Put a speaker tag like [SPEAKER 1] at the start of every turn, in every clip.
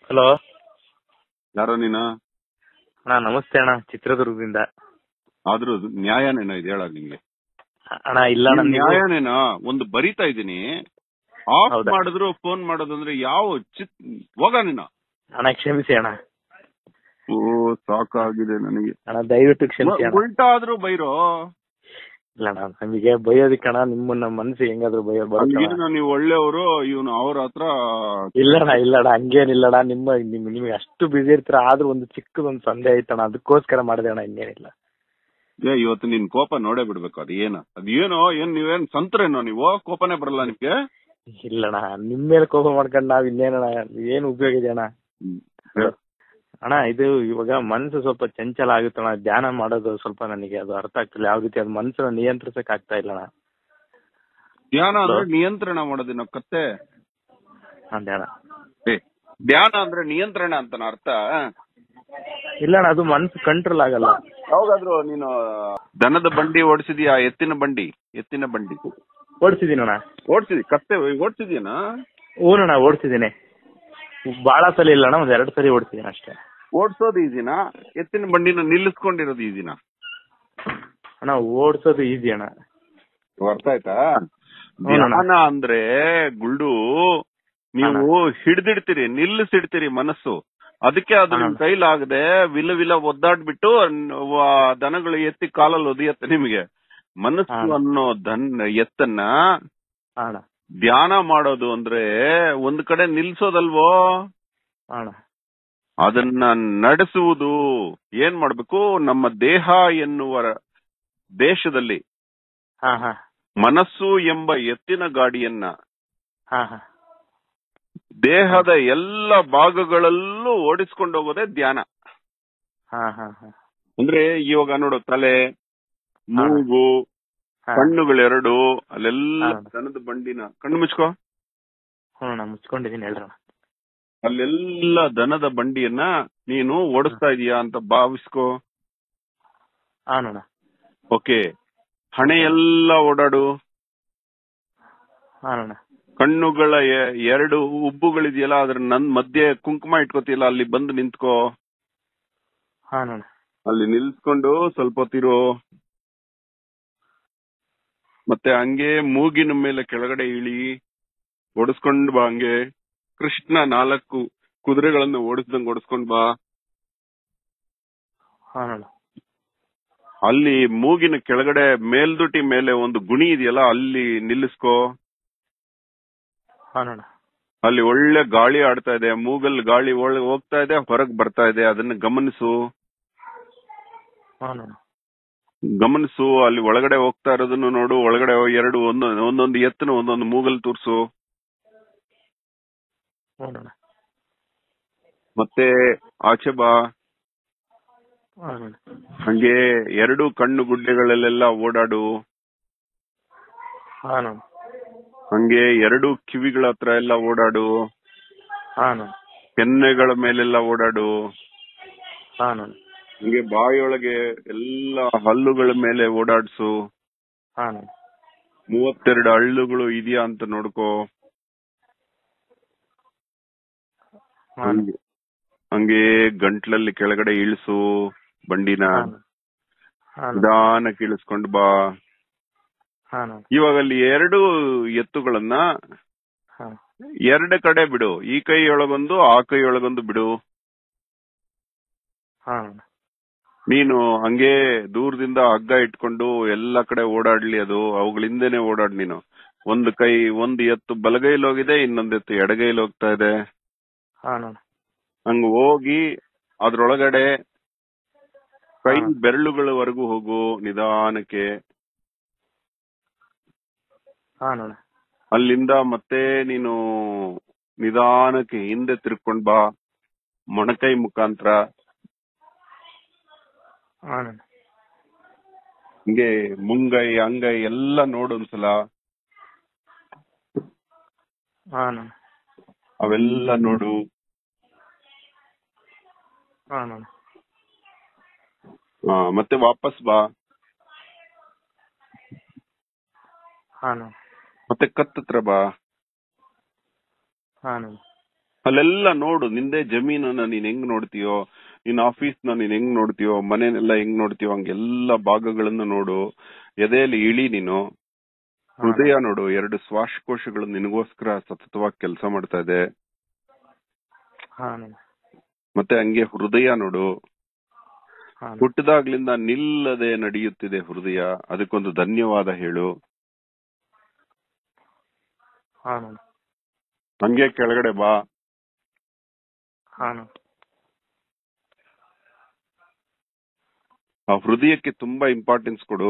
[SPEAKER 1] Hello
[SPEAKER 2] ಯಾರೋ ನೀನು
[SPEAKER 1] ಅಣ್ಣ ನಮಸ್ತೆ ಅಣ್ಣ ಚಿತ್ರದುರ್ಗದಿಂದ
[SPEAKER 2] ಆದ್ರೂ ನ್ಯಾಯನೇನೋ ಇದು ಹೇಳ ನಿಂಗೆ
[SPEAKER 1] ಅಣ್ಣ ಇಲ್ಲ ಅಣ್ಣ ನೀವು
[SPEAKER 2] ನ್ಯಾಯನೇನೋ ಒಂದು ಬರಿತಾ ಇದೀನಿ ಆಫ್
[SPEAKER 1] ಹೌದಾ?
[SPEAKER 2] ಮಾಡಿದ್ರು ಫೋನ್ ಮಾಡೋದಂದ್ರೆ ಯಾವ ಚಿತ್ ಹೋಗ ನೀನು
[SPEAKER 1] ಅಣ್ಣ ಕ್ಷಮಿಸಿ ಅಣ್ಣ
[SPEAKER 2] ಓ ಸಾಕಾಗಿದೆ ನನಗೆ
[SPEAKER 1] ಅಣ್ಣ ದಯವಿಟ್ಟು ಕ್ಷಮಿಸಿ ಅಣ್ಣ
[SPEAKER 2] ಉಲ್ಟಾ ಆದ್ರೂ ಬೈರೋ
[SPEAKER 1] ಇಲ್ಲ ಅಣ್ಣ ನಮಗೆ ಬೈಯೋದಕ್ಕೆ ಅಣ್ಣ ನಿಮ್ಮನ್ನ ಮನಸ್ಸು ಹೆಂಗಾದ್ರು ಬೈಯೋ ಬರುತ್ತೆ ಅಣ್ಣ.
[SPEAKER 2] ಅಲ್ಲಿಗೇನೋ ನೀವು ಒಳ್ಳೆಯವರು ಇವನು ಅವ್ರ ಹತ್ರ
[SPEAKER 1] ಇಲ್ಲ ಅಣ್ಣ ಇಲ್ಲ ಅಣ್ಣ ಹಂಗೇನಿಲ್ಲ ಅಣ್ಣ ನಿಮ್ಮ ನಿಮ್ ನಿಮ್ಗೆ ಅಷ್ಟು ಬಿಸಿ ಇರ್ತೀರ ಆದ್ರೂ ಒಂದು ಚಿಕ್ಕದೊಂದು ಸಂದೇಹ ಐತಣ್ಣ ಅದಕ್ಕೋಸ್ಕರ ಮಾಡಿದೆ ಅಣ್ಣ ಇನ್ನೇನಿಲ್ಲ
[SPEAKER 2] ಏ ಇವತ್ತು ನಿನ್ ಕೋಪ ನೋಡೇ ಬಿಡ್ಬೇಕು ಅದು ಏನು ಅದು ಏನೋ ಏನ್ ನೀವೇನ್ ಸಂತ್ರೇನೋ ನೀವು ಕೋಪನೇ ಬರಲ್ಲ ನಿಮ್ಗೆ
[SPEAKER 1] ಇಲ್ಲ ಅಣ್ಣ ನಿಮ್ ಮೇಲೆ ಕೋಪ ಮಾಡ್ಕೊಂಡು ನಾವ್ ಇನ್ನೇನಣ್ಣ ಏನ್ ಉಪಯೋಗ ಇದೆ ಅಣ್ಣ ಅಣ್ಣ ಇದು ಇವಾಗ ಮನಸ್ಸು ಸ್ವಲ್ಪ ಚಂಚಲ ಆಗುತ್ತೆ ಅಣ್ಣ ಧ್ಯಾನ ಮಾಡೋದು ಸ್ವಲ್ಪ ನನಗೆ ಅದು ಅರ್ಥ ಆಗ್ತಿಲ್ಲ ಯಾವ ರೀತಿ ಅದು ಮನಸ್ಸನ್ನ ನಿಯಂತ್ರಿಸಕ್ ಆಗ್ತಾ ಇಲ್ಲ ಅಣ್ಣ
[SPEAKER 2] ಧ್ಯಾನ ಅಂದ್ರೆ ನಿಯಂತ್ರಣ ಮಾಡೋದೇನೋ ಕತ್ತೆ
[SPEAKER 1] ಅದೇ ಅಣ್ಣ
[SPEAKER 2] ಏ ಧ್ಯಾನ ಅಂದ್ರೆ ನಿಯಂತ್ರಣ ಅಂತನ ಅರ್ಥ
[SPEAKER 1] ಇಲ್ಲ ಅಣ್ಣ ಅದು ಮನಸ್ಸು ಕಂಟ್ರೋಲ್ ಆಗಲ್ಲ
[SPEAKER 2] ಯಾವಾಗಾದ್ರೂ ನೀನು ದನದ ಬಂಡಿ ಓಡಿಸಿದ್ಯಾ ಎತ್ತಿನ ಬಂಡಿ ಎತ್ತಿನ ಬಂಡಿ
[SPEAKER 1] ಓಡಿಸಿದೀನಿ ಅಣ್ಣ
[SPEAKER 2] ಓಡಿಸಿದಿ ಕತ್ತೆ ಓಡಿಸಿದ್ಯಾನ
[SPEAKER 1] ಹ್ಞೂನಣ್ಣ ಓಡಿಸಿದ್ದೀನಿ ಭಾಳ ಸಲ ಇಲ್ಲ ಅಣ್ಣ ಒಂದ್ ಎರಡು ಸರಿ ಓಡಿಸಿದ್ದೀನಿ ಅಷ್ಟೇ
[SPEAKER 2] ಓಡಿಸೋದು ಈಸಿನ ಎತ್ತಿನ ಬಂಡಿನ ನಿಲ್ಲಿಸ್ಕೊಂಡಿರೋದು ಈಸಿನ
[SPEAKER 1] ಅಣ್ಣ ಓಡಿಸೋದು ಈಸಿ ಅಣ್ಣ
[SPEAKER 2] ಅರ್ಥ ಆಯ್ತಾ
[SPEAKER 1] ಹ್ಞೂನಣ್ಣ.
[SPEAKER 2] ಧ್ಯಾನ ಅಂದ್ರೆ ಗುಲ್ಡು ನೀವು ಹಿಡ್ದಿಡ್ತೀರಿ ನಿಲ್ಲಿಸಿಡ್ತೀರಿ ಮನಸ್ಸು ಅದಕ್ಕೆ ಅದು ನಿಮ್
[SPEAKER 1] ಅಣ್ಣ.
[SPEAKER 2] ಕೈಲಾಗದೆ ವಿಲ ವಿಲ ಒದ್ದಾಡ್ಬಿಟ್ಟು ನ್- ವ- ದನಗಳು ಎತ್ತಿ ಕಾಲಲ್ಲಿ ಒದಿಯತ್ತೆ ನಿಮಗೆ ಮನಸ್ಸು
[SPEAKER 1] ಅಣ್ಣ.
[SPEAKER 2] ಅನ್ನೋ ದನ್ ಎತ್ತನ್ನ
[SPEAKER 1] ಅಣ್ಣ
[SPEAKER 2] ಧ್ಯಾನ ಮಾಡೋದು ಅಂದ್ರೆ ಒಂದ್ ಕಡೆ ನಿಲ್ಸೋದಲ್ವೋ
[SPEAKER 1] ಅಣ್ಣ
[SPEAKER 2] ಅದನ್ನ ನಡೆಸುವುದು ಏನ್ ಮಾಡ್ಬೇಕು ನಮ್ಮ ದೇಹ ಎನ್ನುವ ದೇಶದಲ್ಲಿ
[SPEAKER 1] ಹಾ ಹಾ
[SPEAKER 2] ಮನಸ್ಸು ಎಂಬ ಎತ್ತಿನ ಗಾಡಿಯನ್ನ
[SPEAKER 1] ಹಾ ಹಾ
[SPEAKER 2] ದೇಹದ ಎಲ್ಲ ಭಾಗಗಳಲ್ಲೂ ಓಡಿಸ್ಕೊಂಡು ಹೋಗೋದೇ ಧ್ಯಾನ
[SPEAKER 1] ಹಾ ಹಾ ಹಾ
[SPEAKER 2] ಅಂದ್ರೆ ಇವಾಗ ನೋಡು ತಲೆ ಮೂಗು
[SPEAKER 1] ಹಾ.
[SPEAKER 2] ಕಣ್ಣುಗಳೆರಡು ಅಲ್ಲೆಲ್ಲ
[SPEAKER 1] ಹಾ.
[SPEAKER 2] ದನದ ಬಂಡಿನ ಕಣ್ಣು ಮುಚ್ಕೋ
[SPEAKER 1] ಹ್ಞೂ ಅಣ್ಣ ಮುಚ್ಕೊಂಡಿದ್ದೀನಿ ಹೇಳ್ರಣ್ಣ
[SPEAKER 2] ಅಲ್ಲೆಲ್ಲ ದನದ ಬಂಡಿಯನ್ನ ನೀನು ಓಡಿಸ್ತಾ ಇದೀಯಾ ಅಂತ ಭಾವಿಸ್ಕೋ
[SPEAKER 1] ಹಾಂ ಅಣ್ಣ
[SPEAKER 2] ಓಕೆ ಹಣೆ ಎಲ್ಲ ಓಡಾಡು
[SPEAKER 1] ಹಾಂ ಅಣ್ಣ
[SPEAKER 2] ಕಣ್ಣುಗಳ ಎ- ಎರಡು ಉಬ್ಬುಗಳಿದೆಯಲ್ಲ ಅದ್ರ ನನ್ ಮಧ್ಯೆ ಕುಂಕುಮ ಇಟ್ಕೋತಿಯಲ್ಲ ಅಲ್ಲಿ ಬಂದು ನಿಂತ್ಕೋ
[SPEAKER 1] ಹಾಂ ಅಣ್ಣ
[SPEAKER 2] ಅಲ್ಲಿ ನಿಲ್ಸ್ಕೊಂಡು ಸ್ವಲ್ಪ ಹೊತ್ತಿರು ಮತ್ತೆ ಹಂಗೆ ಮೂಗಿನ ಮೇಲೆ ಕೆಳಗಡೆ ಇಳಿ ಓಡಿಸ್ಕೊಂಡ್ ಬಾ ಹಂಗೆ ಕೃಷ್ಣ ನಾಲ್ಕು ಕುದುರೆಗಳನ್ನ ಓಡಿಸ್ದಂಗ್ ಓಡಿಸ್ಕೊಂಡ್ ಬಾ
[SPEAKER 1] ಹಾಂ ಅಣ್ಣ
[SPEAKER 2] ಅಲ್ಲಿ ಮೂಗಿನ ಕೆಳಗಡೆ ಮೇಲ್ದುಟಿ ಮೇಲೆ ಒಂದು ಗುಣಿ ಇದೆಯಲ್ಲ ಅಲ್ಲಿ ನಿಲ್ಲಿಸ್ಕೋ
[SPEAKER 1] ಹಾಂ ಅಣ್ಣ
[SPEAKER 2] ಅಲ್ಲಿ ಒಳ್ಳೆ ಗಾಳಿ ಆಡ್ತಾ ಇದೆ ಮೂಗಲ್ಲಿ ಗಾಳಿ ಒಳಗೆ ಹೋಗ್ತಾ ಇದೆ ಹೊರಗ್ ಬರ್ತಾ ಇದೆ ಅದನ್ನ ಗಮನಿಸು
[SPEAKER 1] ಹಾಂ ಅಣ್ಣ
[SPEAKER 2] ಗಮನಿಸು ಅಲ್ಲಿ ಒಳಗಡೆ ಹೋಗ್ತಾ ಇರೋದನ್ನು ನೋಡು ಒಳಗಡೆ ಎರಡು ಒಂದೊಂದು ಒಂದೊಂದು ಎತ್ತನ ಒಂದೊಂದು ಮೂಗಲ್ ತೋರ್ಸು
[SPEAKER 1] ಹ್ಞೂ ಅಣ್ಣ
[SPEAKER 2] ಮತ್ತೆ ಆಚೆ ಬಾ
[SPEAKER 1] ಹಾಂ ಅಣ್ಣ
[SPEAKER 2] ಹಂಗೆ ಎರಡು ಕಣ್ಣು ಗುಡ್ಡೆಗಳಲ್ಲೆಲ್ಲ ಓಡಾಡು
[SPEAKER 1] ಹಾಂ ಅಣ್ಣ
[SPEAKER 2] ಹಂಗೆ ಎರಡು ಕಿವಿಗಳ ಹತ್ರ ಎಲ್ಲ ಓಡಾಡು
[SPEAKER 1] ಹಾಂ ಅಣ್ಣ
[SPEAKER 2] ಕೆನ್ನೆಗಳ ಮೇಲೆಲ್ಲ ಓಡಾಡು
[SPEAKER 1] ಹಾಂ ಅಣ್ಣ
[SPEAKER 2] ಹಂಗೆ ಬಾಯಿಯೊಳಗೆ ಎಲ್ಲ ಹಲ್ಲುಗಳ ಮೇಲೆ ಓಡಾಡ್ಸು
[SPEAKER 1] ಹಾಂ ಅಣ್ಣ
[SPEAKER 2] ಮೂವತ್ತೆರಡು ಹಳ್ಳುಗಳು ಇದೆಯಾ ಅಂತ ನೋಡ್ಕೋ
[SPEAKER 1] ಹಾಂ ಅಣ್ಣ
[SPEAKER 2] ಹಂಗೆ- ಹಂಗೆ ಗಂಟ್ಲಲ್ಲಿ ಕೆಳಗಡೆ ಇಳಿಸು ಬಂಡಿನ
[SPEAKER 1] ಹಾಂ ಅಣ್ಣ ಹಾಂ ಅಣ್ಣ
[SPEAKER 2] ನಿಧಾನಕ್ಕೆ ಇಳಿಸ್ಕೊಂಡ್ ಬಾ
[SPEAKER 1] ಹಾಂ ಅಣ್ಣ
[SPEAKER 2] ಇವಾಗ ಅಲ್ಲಿ ಎರಡು ಎತ್ತುಗಳನ್ನ
[SPEAKER 1] ಹಾಂ
[SPEAKER 2] ಎರಡು ಕಡೆ ಬಿಡು ಈ ಕೈ ಒಳಗೊಂದು ಆ ಕೈ ಒಳಗೊಂದು ಬಿಡು
[SPEAKER 1] ಹಾಂ ಅಣ್ಣ
[SPEAKER 2] ನೀನು ಹಂಗೆ ದೂರದಿಂದ ಹಗ್ಗ ಇಟ್ಕೊಂಡು ಎಲ್ಲ ಕಡೆ ಓಡಾಡ್ಲಿ ಅದು ಅವುಗಳ ಹಿಂದೆನೆ ಓಡಾಡ್ ನೀನು ಒಂದು ಕೈ ಒಂದು ಎತ್ತು ಬಲಗೈಲಿ ಹೋಗಿದೆ ಇನ್ನೊಂದು ಎತ್ತು ಎಡಗೈಲಿ ಹೋಗ್ತಾ ಇದೆ
[SPEAKER 1] ಹಾಂ ಅಣ್ಣ
[SPEAKER 2] ಹಂಗ ಹೋಗಿ ಅದ್ರೊಳಗಡೆ ಕೈ
[SPEAKER 1] ಹಾ.
[SPEAKER 2] ಬೆರಳುಗಳವರೆಗೂ ಹೋಗು ನಿಧಾನಕ್ಕೆ
[SPEAKER 1] ಹಾಂ ಅಣ್ಣ
[SPEAKER 2] ಅಲ್ಲಿಂದ ಮತ್ತೆ ನೀನು ನಿಧಾನಕ್ಕೆ ಹಿಂದೆ ತಿರ್ಕೊಂಡ್ ಬಾ ಮೊಣಕೈ ಮುಖಾಂತರ
[SPEAKER 1] ಹಾಂ ಅಣ್ಣ
[SPEAKER 2] ಹಿಂಗೆ ಮುಂಗೈ ಅಂಗೈ ಎಲ್ಲ ನೋಡು ಒಂದ್ಸಲ
[SPEAKER 1] ಹಾಂ ಅಣ್ಣ
[SPEAKER 2] ಅವೆಲ್ಲ ನೋಡು
[SPEAKER 1] ಹಾಂ ಅಣ್ಣ
[SPEAKER 2] ಆ, ಮತ್ತೆ ವಾಪಸ್ ಬಾ
[SPEAKER 1] ಹಾಂ ಅಣ್ಣ
[SPEAKER 2] ಮತ್ತೆ ಕತ್ತತ್ರ ಬಾ
[SPEAKER 1] ಹಾಂ ಅಣ್ಣ
[SPEAKER 2] ಅಲ್ಲೆಲ್ಲ ನೋಡು ನಿಂದೇ ಜಮೀನನ್ನ ನೀನ್ ಹೆಂಗ್ ನೋಡ್ತೀಯೋ ನಿನ್ ಆಫೀಸ್ ನ ನೀನ್ ಹೆಂಗ್ ನೋಡ್ತೀಯೋ ಮನೆನೆಲ್ಲ ಹೆಂಗ್ ನೋಡ್ತೀಯೋ ಹಂಗೆಲ್ಲ ಭಾಗಗಳನ್ನ ನೋಡು ಎದೆಯಲ್ಲಿ ಇಳಿ ನೀನು ಹೃದಯ ನೋಡು ಎರಡು ಶ್ವಾಸಕೋಶಗಳು ನಿನಗೋಸ್ಕರ ಸತತವಾಗಿ ಕೆಲಸ ಮಾಡ್ತಾ ಇದೆ
[SPEAKER 1] ಹಾ ಅಣ್ಣ
[SPEAKER 2] ಮತ್ತೆ ಹಂಗೆ ಹೃದಯ ನೋಡು
[SPEAKER 1] ಹಾ ಅಣ್ಣ
[SPEAKER 2] ಹುಟ್ಟಿದಾಗ್ಲಿಂದ ನಿಲ್ಲದೆ ನಡೆಯುತ್ತಿದೆ ಹೃದಯ ಅದಕ್ಕೊಂದು ಧನ್ಯವಾದ ಹೇಳು
[SPEAKER 1] ಹಾ ಅಣ್ಣ
[SPEAKER 2] ಹಂಗೆ ಕೆಳಗಡೆ ಬಾ
[SPEAKER 1] ಹಾ ಅಣ್ಣ
[SPEAKER 2] ಆ ಹೃದಯಕ್ಕೆ ತುಂಬಾ ಇಂಪಾರ್ಟೆನ್ಸ್ ಕೊಡು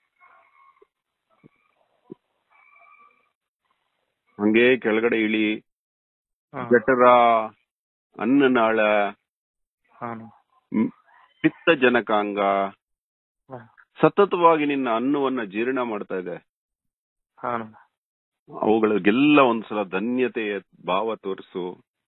[SPEAKER 2] ಹಂಗೆ ಕೆಳಗಡೆ ಇಳಿ
[SPEAKER 1] ಹಾ
[SPEAKER 2] ಜಠರ ಅನ್ನನಾಳ
[SPEAKER 1] ಹಾ ಅಣ್ಣ
[SPEAKER 2] ಮ್- ಪಿತ್ತ ಜನಕಾಂಗ
[SPEAKER 1] ಹಾ
[SPEAKER 2] ಸತತವಾಗಿ ನಿನ್ನ ಅನ್ನವನ್ನ ಜೀರ್ಣ ಮಾಡ್ತಾ ಇದೆ
[SPEAKER 1] ಹಾ ಅಣ್ಣ
[SPEAKER 2] ಅವುಗಳಿಗೆಲ್ಲ ಒಂದ್ಸಲ ಧನ್ಯತೆಯ ಭಾವ ತೋರಿಸು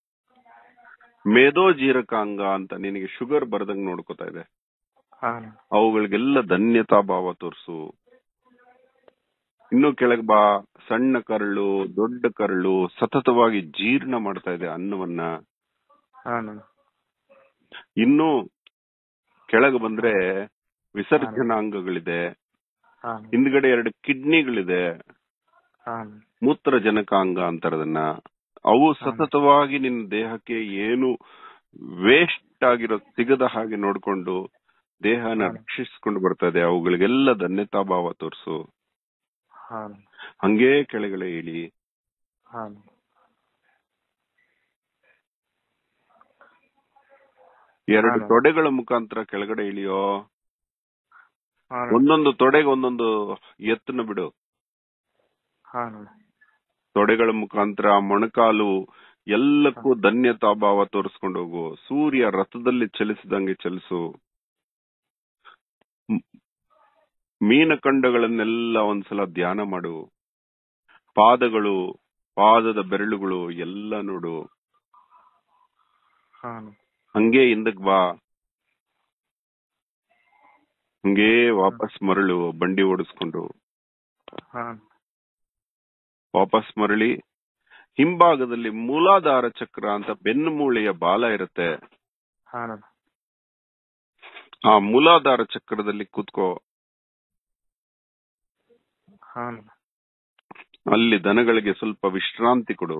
[SPEAKER 2] ಮೇಧೋಜೀರಕಾಂಗ ಅಂತ ನಿನಗೆ ಶುಗರ್ ಬರ್ದಂಗ್ ನೋಡ್ಕೋತಾ ಇದೆ
[SPEAKER 1] ಹಾ ಅಣ್ಣ
[SPEAKER 2] ಅವುಗಳಿಗೆಲ್ಲ ಧನ್ಯತಾ ಭಾವ ತೋರಿಸು ಇನ್ನು ಕೆಳಗ್ ಬಾ ಸಣ್ಣ ಕರಳು ದೊಡ್ಡ ಕರಳು ಸತತವಾಗಿ ಜೀರ್ಣ ಮಾಡ್ತಾ ಇದೆ ಅನ್ನವನ್ನ
[SPEAKER 1] ಹಾ ಅಣ್ಣ
[SPEAKER 2] ಇನ್ನು ಕೆಳಗೆ ಬಂದ್ರೆ ವಿಸರ್ಜನಾಂಗಗಳಿದೆ
[SPEAKER 1] ಹಾ ಅಣ್ಣ
[SPEAKER 2] ಹಿಂದ್ಗಡೆ ಎರಡು ಕಿಡ್ನಿಗಳಿದೆ
[SPEAKER 1] ಹಾ ಅಣ್ಣ
[SPEAKER 2] ಮೂತ್ರ ಜನಕಾಂಗ ಅಂತಾರದನ್ನ ಅವು ಸತತವಾಗಿ ನಿನ್ನ ದೇಹಕ್ಕೆ ಏನು ವೇಸ್ಟ್ ಆಗಿರೋ ಸಿಗದ ಹಾಗೆ ನೋಡ್ಕೊಂಡು ದೇಹನ ರಕ್ಷಿಸ್ಕೊಂಡು ಬರ್ತಾ ಇದೆ ಅವುಗಳಿಗೆಲ್ಲ ಧನ್ಯತಾ ಭಾವ ತೋರಿಸು
[SPEAKER 1] ಹಾ ಅಣ್ಣ
[SPEAKER 2] ಹಂಗೇ ಕೆಳಗಡೆ ಇಳಿ
[SPEAKER 1] ಹಾ ಅಣ್ಣ
[SPEAKER 2] ಎರಡು
[SPEAKER 1] ಹಾ.
[SPEAKER 2] ತೊಡೆಗಳ ಮುಖಾಂತರ ಕೆಳಗಡೆ ಇಳಿಯೋ
[SPEAKER 1] ಹಾ ಅಣ್ಣ
[SPEAKER 2] ಒಂದೊಂದು ತೊಡೆಗೆ ಒಂದೊಂದು ಎತ್ತನ ಬಿಡು
[SPEAKER 1] ಹಾ ಅಣ್ಣ
[SPEAKER 2] ತೊಡೆಗಳ ಮುಖಾಂತರ ಮೊಣಕಾಲು ಎಲ್ಲಕ್ಕೂ ಧನ್ಯತಾ ಭಾವ ತೋರಿಸ್ಕೊಂಡು ಹೋಗು ಸೂರ್ಯ ರಥದಲ್ಲಿ ಚಲಿಸಿದಂಗೆ ಚಲಿಸು ಮ್- ಮೀನಖಂಡಗಳನ್ನೆಲ್ಲ ಒಂದ್ಸಲ ಧ್ಯಾನ ಮಾಡು ಪಾದಗಳು ಪಾದದ ಬೆರಳುಗಳು ಎಲ್ಲ ನೋಡು
[SPEAKER 1] ಹಾ ಅಣ್ಣ
[SPEAKER 2] ಹಂಗೆ ಹಿಂದಕ್ ಬಾ ಹಂಗೇ ವಾಪಸ್ ಮರಳು ಬಂಡಿ ಓಡಿಸ್ಕೊಂಡು
[SPEAKER 1] ಹಾ ಅಣ್ಣ
[SPEAKER 2] ವಾಪಸ್ ಮರಳಿ ಹಿಂಭಾಗದಲ್ಲಿ ಮೂಲಾಧಾರ ಚಕ್ರ ಅಂತ ಬೆನ್ನು ಮೂಳೆಯ ಬಾಲ ಇರುತ್ತೆ
[SPEAKER 1] ಹಾ ಅಣ್ಣ
[SPEAKER 2] ಆ ಮೂಲಾಧಾರ ಚಕ್ರದಲ್ಲಿ ಕೂತ್ಕೋ
[SPEAKER 1] ಹಾ ಅಣ್ಣ
[SPEAKER 2] ಅಲ್ಲಿ ದನಗಳಿಗೆ ಸ್ವಲ್ಪ ವಿಶ್ರಾಂತಿ ಕೊಡು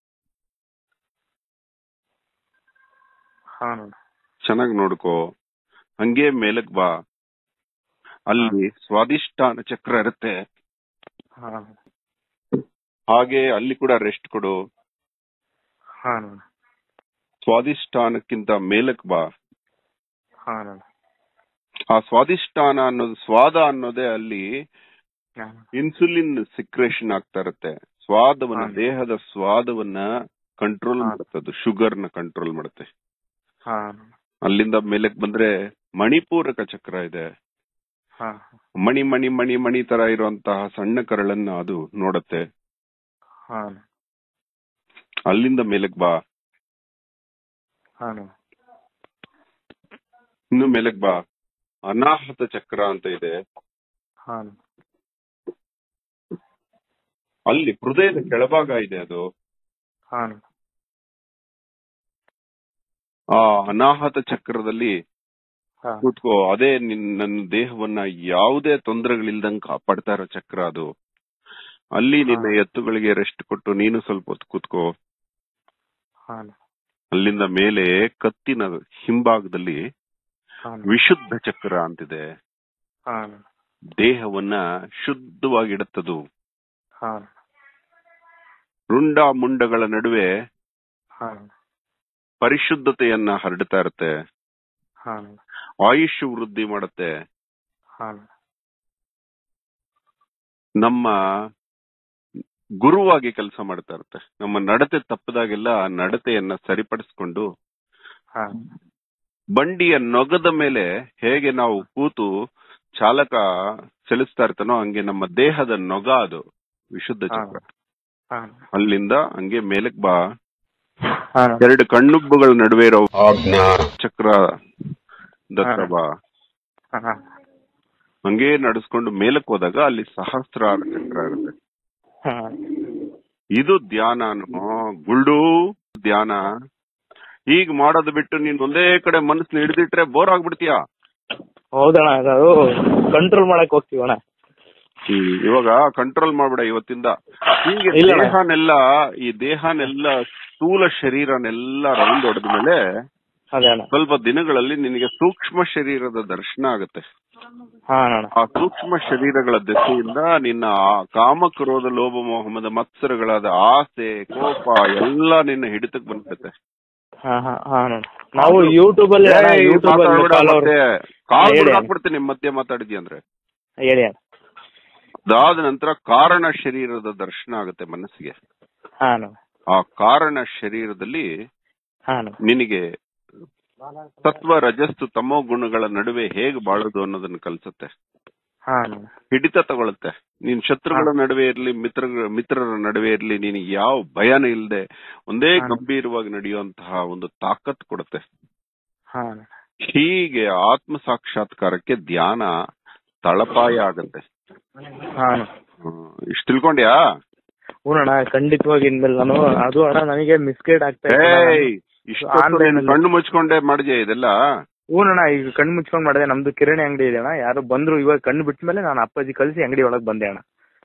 [SPEAKER 1] ಹಾ ಅಣ್ಣ
[SPEAKER 2] ಚೆನ್ನಾಗಿ ನೋಡ್ಕೋ ಹಂಗೆ ಮೇಲಕ್ ಬಾ ಅಲ್ಲಿ ಸ್ವಾದಿಷ್ಟಾನ ಚಕ್ರ ಇರುತ್ತೆ
[SPEAKER 1] ಹಾ ಅಣ್ಣ
[SPEAKER 2] ಹಾಗೆ ಅಲ್ಲಿ ಕೂಡ ರೆಸ್ಟ್ ಕೊಡು
[SPEAKER 1] ಹಾ ಅಣ್ಣ
[SPEAKER 2] ಸ್ವಾದಿಷ್ಟಾನಕ್ಕಿಂತ ಮೇಲಕ್ ಬಾ
[SPEAKER 1] ಹಾ ಅಣ್ಣ
[SPEAKER 2] ಆ ಸ್ವಾದಿಷ್ಟಾನ ಅನ್ನೋದು ಸ್ವಾದ ಅನ್ನೋದೇ ಅಲ್ಲಿ
[SPEAKER 1] ಹಾ ಅಣ್ಣ
[SPEAKER 2] ಇನ್ಸುಲಿನ್ ಸಿಕ್ರೇಷನ್ ಆಗ್ತಾ ಇರುತ್ತೆ ಸ್ವಾದವನ್ನ
[SPEAKER 1] ಹಾ.
[SPEAKER 2] ದೇಹದ ಸ್ವಾದವನ್ನ ಕಂಟ್ರೋಲ್
[SPEAKER 1] ಹಾ.
[SPEAKER 2] ಮಾಡುತ್ತೆ ಅದು ಶುಗರ್ ನ ಕಂಟ್ರೋಲ್ ಮಾಡುತ್ತೆ
[SPEAKER 1] ಹಾ ಅಣ್ಣ
[SPEAKER 2] ಅಲ್ಲಿಂದ ಮೇಲಕ್ ಬಂದ್ರೆ ಮಣಿಪೂರಕ ಚಕ್ರ ಇದೆ
[SPEAKER 1] ಹಾ
[SPEAKER 2] ಮಣಿ ಮಣಿ ಮಣಿ ಮಣಿ ತರ ಇರುವಂತಹ ಸಣ್ಣ ಕರಳನ್ನ ಅದು ನೋಡತ್ತೆ
[SPEAKER 1] ಹಾ ಅಣ್ಣ
[SPEAKER 2] ಅಲ್ಲಿಂದ ಮೇಲಕ್ ಬಾ
[SPEAKER 1] ಹಾ ಅಣ್ಣ
[SPEAKER 2] ಇನ್ನು ಮೇಲಕ್ ಬಾ ಅನಾಹತ ಚಕ್ರ ಅಂತ ಇದೆ
[SPEAKER 1] ಹಾ ಅಣ್ಣ
[SPEAKER 2] ಅಲ್ಲಿ ಹೃದಯದ ಕೆಳಭಾಗ ಇದೆ ಅದು
[SPEAKER 1] ಹಾ ಅಣ್ಣ
[SPEAKER 2] ಆ ಅನಾಹತ ಚಕ್ರದಲ್ಲಿ
[SPEAKER 1] ಹಾ
[SPEAKER 2] ಕೂತ್ಕೋ ಅದೇ ನಿನ್ ನನ್ನ ದೇಹವನ್ನ ಯಾವುದೇ ತೊಂದರೆಗಳಿಲ್ದಂಗ್ ಕಾಪಾಡ್ತಾ ಇರೋ ಚಕ್ರ ಅದು ಅಲ್ಲಿ ನಿನ್ನ ಎತ್ತುಗಳಿಗೆ ರೆಸ್ಟ್ ಕೊಟ್ಟು ನೀನು ಸ್ವಲ್ಪ ಹೊತ್ತು ಕೂತ್ಕೋ
[SPEAKER 1] ಹಾ ಅಣ್ಣ
[SPEAKER 2] ಅಲ್ಲಿಂದ ಮೇಲೆ ಕತ್ತಿನ ಹಿಂಭಾಗದಲ್ಲಿ
[SPEAKER 1] ಹಾ ಅಣ್ಣ
[SPEAKER 2] ವಿಶುದ್ಧ ಚಕ್ರ ಅಂತಿದೆ
[SPEAKER 1] ಹಾ ಅಣ್ಣ
[SPEAKER 2] ದೇಹವನ್ನ ಶುದ್ಧವಾಗಿಡುತ್ತದು
[SPEAKER 1] ಹಾ ಅಣ್ಣ
[SPEAKER 2] ರುಂಡ ಮುಂಡಗಳ ನಡುವೆ
[SPEAKER 1] ಹಾ ಅಣ್ಣ
[SPEAKER 2] ಪರಿಶುದ್ಧತೆಯನ್ನ ಹರಡ್ತಾ ಇರುತ್ತೆ
[SPEAKER 1] ಹಾ ಅಣ್ಣ
[SPEAKER 2] ಆಯುಷ್ ವೃದ್ಧಿ ಮಾಡುತ್ತೆ
[SPEAKER 1] ಹಾ ಅಣ್ಣ
[SPEAKER 2] ನಮ್ಮ ಗುರುವಾಗಿ ಕೆಲಸ ಮಾಡ್ತಾ ಇರುತ್ತೆ ನಮ್ಮ ನಡತೆ ತಪ್ಪದಾಗೆಲ್ಲ ಆ ನಡತೆಯನ್ನ ಸರಿಪಡಿಸ್ಕೊಂಡು
[SPEAKER 1] ಹಾ
[SPEAKER 2] ಬಂಡಿಯ ನೊಗದ ಮೇಲೆ ಹೇಗೆ ನಾವು ಕೂತು ಚಾಲಕ ಚಲಿಸ್ತಾ ಇರ್ತಾನೋ ಹಂಗೆ ನಮ್ಮ ದೇಹದ ನೊಗ ಅದು ವಿಶುದ್ಧ ಚಕ್ರ
[SPEAKER 1] ಹಾ ಅಣ್ಣ
[SPEAKER 2] ಅಲ್ಲಿಂದ ಹಂಗೆ ಮೇಲಕ್ ಬಾ
[SPEAKER 1] ಹಾ ಅಣ್ಣ
[SPEAKER 2] ಎರಡು ಕಣ್ಣುಬ್ಬುಗಳ ನಡುವೆ ಇರೋ ಆಜ್ಞಾ ಚಕ್ರ ದತ್ರ ಬಾ
[SPEAKER 1] ಹಾ
[SPEAKER 2] ಹಂಗೆ ನಡೆಸ್ಕೊಂಡು ಮೇಲಕ್ ಹೋದಾಗ ಅಲ್ಲಿ ಸಹಸ್ರಾರ ಚಕ್ರ ಇರುತ್ತೆ
[SPEAKER 1] ಹಾ
[SPEAKER 2] ಇದು ಧ್ಯಾನನೋ ಗುಲ್ಡು ಧ್ಯಾನ ಹೀಗ್ ಮಾಡೋದು ಬಿಟ್ಟು ನೀನ್ ಒಂದೇ ಕಡೆ ಮನಸ್ಸನ್ನ ಹಿಡಿದಿಟ್ರೆ ಬೋರ್ ಆಗ್ಬಿಡ್ತೀಯಾ
[SPEAKER 1] ಹೌದಣ್ಣ ಅದು ಕಂಟ್ರೋಲ್ ಮಾಡಕ್ ಹೋಗ್ತೀವಣ್ಣ
[SPEAKER 2] ಇವಾಗ ಕಂಟ್ರೋಲ್ ಮಾಡ್ಬಿಡ ಇವತ್ತಿಂದ ಹೀಗೆ
[SPEAKER 1] ಇಲ್ಲ ಅಣ್ಣ.
[SPEAKER 2] ದೇಹನೆಲ್ಲ ಈ ದೇಹನೆಲ್ಲ ಸ್ಥೂಲ ಶರೀರನೆಲ್ಲ ರೌಂಡ್ ಹೊಡೆದ್ಮೇಲೆ
[SPEAKER 1] ಅದೇ ಅಣ್ಣ
[SPEAKER 2] ಸ್ವಲ್ಪ ದಿನಗಳಲ್ಲಿ ನಿನಗೆ ಸೂಕ್ಷ್ಮ ಶರೀರದ ದರ್ಶನ ಆಗುತ್ತೆ
[SPEAKER 1] ಹಾ ಅಣ್ಣ
[SPEAKER 2] ಆ ಸೂಕ್ಷ್ಮ ಶರೀರಗಳ ದೆಸೆಯಿಂದ ನಿನ್ನ ಆ ಕಾಮ ಕ್ರೋಧ ಲೋಭ ಮೋಹಮದ ಮತ್ಸರಗಳಾದ ಆಸೆ ಕೋಪ ಎಲ್ಲ ನಿನ್ನ ಹಿಡಿತಕ್ಕೆ ಬಂದ್ಬಿಡುತ್ತೆ
[SPEAKER 1] ಹಾ ಹಾ ಹಾ ಅಣ್ಣ ನಾವು ಯೂಟ್ಯೂಬ್ ಅಲ್ಲಿ ಅಣ್ಣ,
[SPEAKER 2] ಏಯ್,
[SPEAKER 1] YouTube ಅಲ್ಲಿ
[SPEAKER 2] ಮಾತಾಡ್ಬೇಡ
[SPEAKER 1] follower-
[SPEAKER 2] ಮತ್ತೆ ಕಾಲ್
[SPEAKER 1] ಹೇಳಿ ಅಣ್ಣ.
[SPEAKER 2] ಹಾಕ್ಬಿಡ್ತೀನಿ ನಿಮ್ ಮಧ್ಯೆ ಮಾತಾಡಿದ್ಯ ಅಂದ್ರೆ
[SPEAKER 1] ಹೇಳಿ ಅಣ್ಣ
[SPEAKER 2] ಅದಾದ ನಂತರ ಕಾರಣ ಶರೀರದ ದರ್ಶನ ಆಗುತ್ತೆ ಮನಸ್ಸಿಗೆ
[SPEAKER 1] ಹಾ ಅಣ್ಣ
[SPEAKER 2] ಆ ಕಾರಣ ಶರೀರದಲ್ಲಿ
[SPEAKER 1] ಹಾ ಅಣ್ಣ
[SPEAKER 2] ನಿನಗೆ ಸತ್ವ ರಜಸ್ಸು ತಮೋ ಗುಣಗಳ ನಡುವೆ ಹೇಗೆ ಬಾಳೋದು ಅನ್ನೋದನ್ನ ಕಲ್ಸುತ್ತೆ
[SPEAKER 1] ಹಾ ಅಣ್ಣ
[SPEAKER 2] ಹಿಡಿತ ತಗೊಳುತ್ತೆ ನೀನ್ ಶತ್ರುಗಳ ನಡುವೆ ಇರ್ಲಿ ಮಿತ್ರ ಮಿತ್ರರ ನಡುವೆ ಇರ್ಲಿ ನಿನಗೆ ಯಾವ ಭಯನೂ ಇಲ್ಲದೆ ಒಂದೇ
[SPEAKER 1] ಹಾ.
[SPEAKER 2] ಗಂಭೀರವಾಗಿ ನಡೆಯುವಂತಹ ಒಂದು ತಾಕತ್ ಕೊಡುತ್ತೆ
[SPEAKER 1] ಹಾ ಅಣ್ಣ
[SPEAKER 2] ಹೀಗೆ ಆತ್ಮ ಸಾಕ್ಷಾತ್ಕಾರಕ್ಕೆ ಧ್ಯಾನ ತಳಪಾಯ ಆಗತ್ತೆ
[SPEAKER 1] ಹಾ ಅಣ್ಣ
[SPEAKER 2] ಹ್ಮ್. ಇಷ್ಟ್ ತಿಳ್ಕೊಂಡ್ಯಾ
[SPEAKER 1] ಹ್ಞೂ ಅಣ್ಣ ಖಂಡಿತವಾಗಿ ಇನ್ಮೇಲೆ ನಾನು ಅದು ಅಣ್ಣ ನನಗೆ ಮಿಸ್ಗೈಡ್ ಆಗ್ತಾ ಇದೆ ಅಣ್ಣ.
[SPEAKER 2] ಏಯ್ ಇಷ್ಟೊತ್ತು
[SPEAKER 1] Online
[SPEAKER 2] ನೀನ್
[SPEAKER 1] ಅಲ್ಲಿ-
[SPEAKER 2] ಕಣ್ಣು ಮುಚ್ಕೊಂಡೆ ಮಾಡಿದ್ಯಾ ಇದೆಲ್ಲ
[SPEAKER 1] ಹ್ಞೂ ಅಣ್ಣ ಈಗ ಕಣ್ಣು ಮುಚ್ಕೊಂಡ್ ಮಾಡಿದೆ ನಮ್ದು ಕಿರಾಣಿ ಅಂಗಡಿ ಇದೆ ಅಣ್ಣ ಯಾರು ಬಂದ್ರು ಇವಾಗ ಕಣ್ಣು ಬಿಟ್ಟ ಮೇಲೆ ನಾನು ಅಪ್ಪಾಜಿ ಕಳಿಸಿ ಅಂಗಡಿ ಒಳಗೆ ಬಂದೆ ಅಣ್ಣ